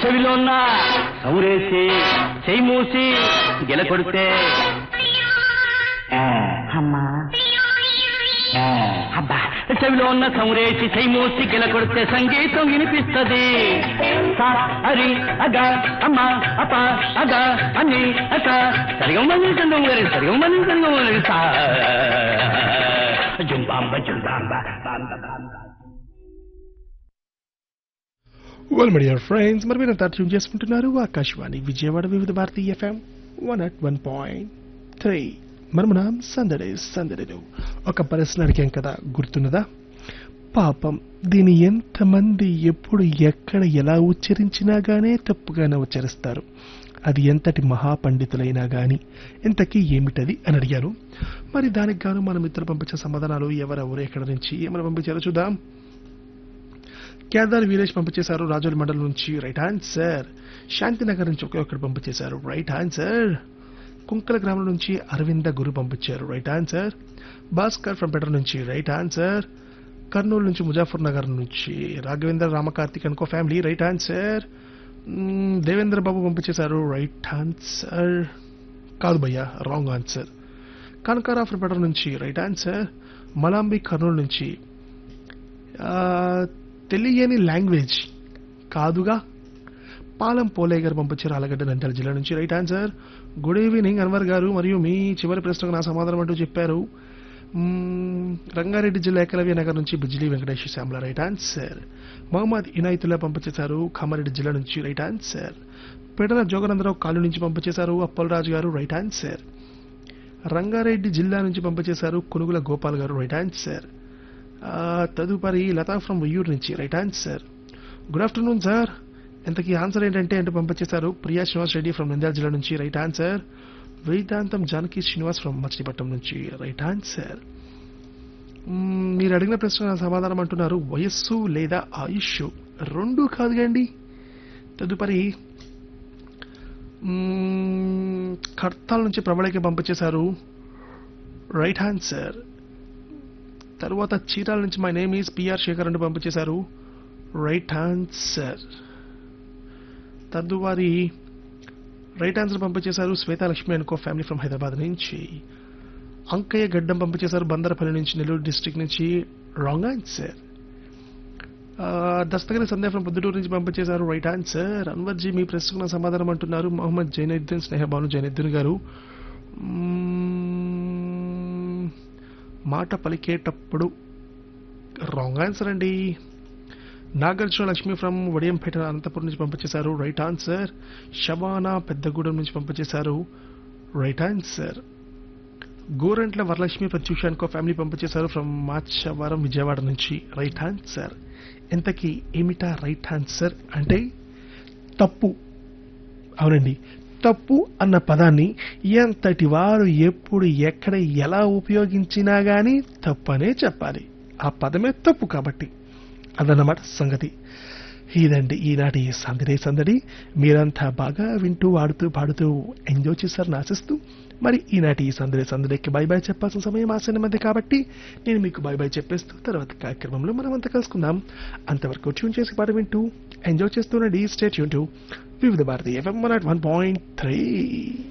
చెవిలో ఉన్న సౌరేసి చెయ్యి మూసి గెల కొడితే అమ్మా అబ్బా చెవిలో ఉన్న సౌరేసి చెయ్యి మూసి గెల కొడితే సంగీతం వినిపిస్తది సా అరి అగ అమ్మ అప అగ అని అక సరిగమ్మని సంగం గారి సరిగమ్మని సంగం గారి సా జుంబాంబ జుంబాంబ బాంబ బాంబ వెల్ మై డియర్ ఫ్రెండ్స్ మరి మీరు అంతా ట్యూన్ చేసుకుంటున్నారు Akashvani Vijayawada Vividh Bharati FM one at one point three మరి మనం సందడి సందడిలో ఒక ప్రశ్న అడిగాం కదా గుర్తున్నదా పాపం దీని ఎంతమంది ఎప్పుడు ఎక్కడ ఎలా ఉచ్చరించినా గానే తప్పుగానే ఉచ్చరిస్తారు అది ఎంతటి మహాపండితులైనా గాని ఇంతకీ ఏమిటది అని అడిగాను మరి దానికి గాను మన మిత్రులు పంపించే సమాధానాలు ఎవరెవరు ఎక్కడ నుంచి ఏమైనా పంపించారో చూద్దాం కేదార్ వీరేష్ పంపించేశారు రాజోల్ మండలం నుంచి రైట్ ఆన్సర్ శాంతినగర్ నుంచి ఒకే ఒక్కడు పంపించేశారు రైట్ ఆన్సర్ కుంకల గ్రామం నుంచి అరవింద గురు పంపించారు రైట్ ఆన్సర్ భాస్కర్ ఫ్రం పెటర్ నుంచి రైట్ ఆన్సర్ కర్నూలు నుంచి ముజాఫర్ నగర్ నుంచి రాఘవేంద్ర రామకార్తిక్ అనుకో ఫ్యామిలీ రైట్ ఆన్సర్ మ్మ్, దేవేంద్ర బాబు పంపించేశారు రైట్ ఆన్సర్ కాదు భయ్యా రాంగ్ ఆన్సర్ కనకారా ఫ్రం పెటర్ నుంచి రైట్ ఆన్సర్ మలాంబి కర్నూలు నుంచి ఆ, తెలియని లాంగ్వేజ్ కాదుగా పాలం పోలే గారు పంపించారు ఆలగడ్డ నంద్యాల జిల్లా నుంచి right answer good evening Anwar గారు మరియు మీ చివరి ప్రశ్నకు నా సమాధానం అంటూ చెప్పారు మ్మ్, రంగారెడ్డి జిల్లా ఏకలవ్య నగర్ నుంచి బిజ్లీ వెంకటేష్ శ్యామల రైట్ ఆన్సర్ మహమ్మద్ ఇనాయతుల్లా పంపించేశారు కామారెడ్డి జిల్లా నుంచి రైట్ ఆన్సర్ పెడల జోగనందరావు కాలు నుంచి పంపించేశారు అప్పలరాజు గారు రైట్ ఆన్సర్ రంగారెడ్డి జిల్లా నుంచి పంపించేశారు కొనుగుల గోపాల్ గారు రైట్ ఆన్సర్ ఆ, తదుపరి లతా ఫ్రమ్ ఉయ్యూరు నుంచి right answer good afternoon sir ఇంతకీ ఆన్సర్ ఏంటంటే అంటే పంపించేశారు ప్రియా శ్రీనివాస్ రెడ్డి ఫ్రమ్ నంద్యాల జిల్లా నుంచి రైట్ ఆన్సర్ వేదాంతం జానకి శ్రీనివాస్ ఫ్రమ్ మచిలీపట్నం నుంచి రైట్ ఆన్సర్ మ్మ్, మీరు అడిగిన ప్రశ్న సమాధానం అంటున్నారు వయస్సు లేదా ఆయుష్ రెండు కాదు కండి తదుపరి మ్మ్, కర్తాల నుంచి ప్రబళకి పంపించేశారు రైట్ ఆన్సర్ తర్వాత చీరాల నుంచి my name is PR Shekhar అని పంపించేశారు రైట్ ఆన్సర్ తదువారి రైట్ ఆన్సర్ పంపించేశారు శ్వేతాలక్ష్మి అనుకో ఫ్యామిలీ ఫ్రమ్ హైదరాబాద్ నుంచి అంకయ్య గడ్డం పంపించేశారు బందరపల్లి నుంచి నెల్లూరు డిస్ట్రిక్ట్ నుంచి రాంగ్ ఆన్సర్ దస్తగిరి సందేహ్ ఫ్రమ్ పొద్దుటూరు నుంచి పంపించేశారు రైట్ ఆన్సర్ అన్వర్జీ మీ ప్రశ్నకు నా సమాధానం అంటున్నారు మొహమ్మద్ జైనుద్దీన్ స్నేహబాను జైనుద్దీన్ గారు మ్మ్, మాట పలికేటప్పుడు రాంగ్ ఆన్సర్ అండి నాగార్జున లక్ష్మి ఫ్రమ్ వడియంపేట అనంతపురం నుంచి పంపించేశారు రైట్ ఆన్సర్ శబానా పెద్దగూడెం నుంచి పంపించేశారు రైట్ ఆన్సర్ గోరంట్ల వరలక్ష్మి ప్రత్యూషానికో ఫ్యామిలీ పంపించేశారు ఫ్రమ్ మాచవరం విజయవాడ నుంచి రైట్ ఆన్సర్ ఇంతకీ ఏమిటా రైట్ ఆన్సర్ అంటే తప్పు అవునండి తప్పు అన్న పదాన్ని ఎంతటి వారు ఎప్పుడు ఎక్కడ ఎలా ఉపయోగించినా గానీ తప్పనే చెప్పాలి ఆ పదమే తప్పు కాబట్టి అదన్నమాట సంగతి ఇదండి ఈనాటి సందడి సందడి మీరంతా బాగా వింటూ ఆడుతూ పాడుతూ ఎంజాయ్ చేశారని ఆశిస్తూ మరి ఈనాటి ఈ సందడి సందడికి బై బై చెప్పాల్సిన సమయం ఆశన మధ్య కాబట్టి నేను మీకు బై బై చెప్పేస్తూ తర్వాత కార్యక్రమంలో మనం అంతా కలుసుకుందాం అంతవరకు ట్యూన్ చేసి పాట వింటూ ఎంజాయ్ చేస్తూనండి స్టేట్ యూన్ to Vividh Bharati FM one point three